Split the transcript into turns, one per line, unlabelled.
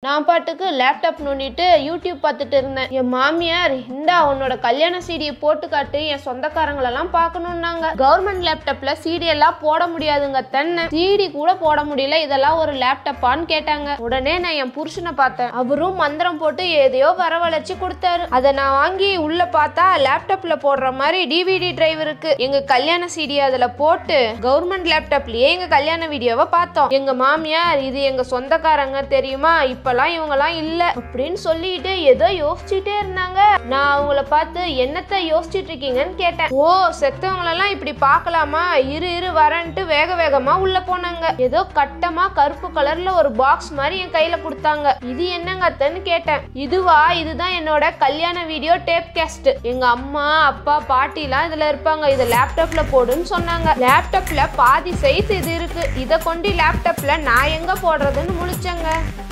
நான் பாட்டுக்கு லேப்டாப் நோண்டிட்டு யூடியூப் பார்த்துட்டு இருந்தேன் என் மாமியார் இந்தா உன்னோட கல்யாண சீடியை போட்டு காட்டு என் சொந்தக்காரங்களெல்லாம் பார்க்கணும்னாங்க கவர்மெண்ட் லேப்டாப்ல சிடி எல்லாம் போட முடியாதுங்க தென்னை சிடி கூட போட முடியல இதெல்லாம் ஒரு லேப்டாப்பான்னு கேட்டாங்க உடனே நான் என் புருஷனை பார்த்தேன் அவரும் மந்திரம் போட்டு எதையோ வரவழைச்சு கொடுத்தாரு அதை நான் வாங்கி உள்ள பார்த்தா லேப்டாப்ல போடுற மாதிரி டிவிடி டிரைவ் இருக்கு எங்க கல்யாண சிடி அதுல போட்டு கவர்மெண்ட் லேப்டாப்லயே எங்க கல்யாண வீடியோவை பார்த்தோம் எங்க மாமியார் இது எங்க சொந்தக்காரங்க தெரியுமா இப்பெல்லாம் இவங்கெல்லாம் இல்ல அப்படின்னு சொல்லிட்டு ஏதோ யோசிச்சுட்டே இருந்தாங்க நான் அவங்கள பார்த்து என்னத்த யோசிச்சுட்டு இருக்கீங்கன்னு கேட்டேன் ஓ செத்தவங்களெல்லாம் இப்படி பார்க்கலாமா இரு இரு வரேன்ட்டு வேக வேகமா உள்ள போனாங்க ஏதோ கட்டமா கருப்பு கலர்ல ஒரு பாக்ஸ் மாதிரி என் கையில கொடுத்தாங்க இது என்னங்க அத்தைன்னு கேட்டேன் இதுவா இதுதான் என்னோட கல்யாண வீடியோ டேப் கேஸ்ட் எங்க அம்மா அப்பா பாட்டிலாம் இதுல இருப்பாங்க இதை லேப்டாப்ல போடுன்னு சொன்னாங்க லேப்டாப்ல பாதி சைஸ் இது இருக்கு இதை கொண்டு லேப்டாப்ல நான் எங்க போடுறதுன்னு முழிச்சேங்க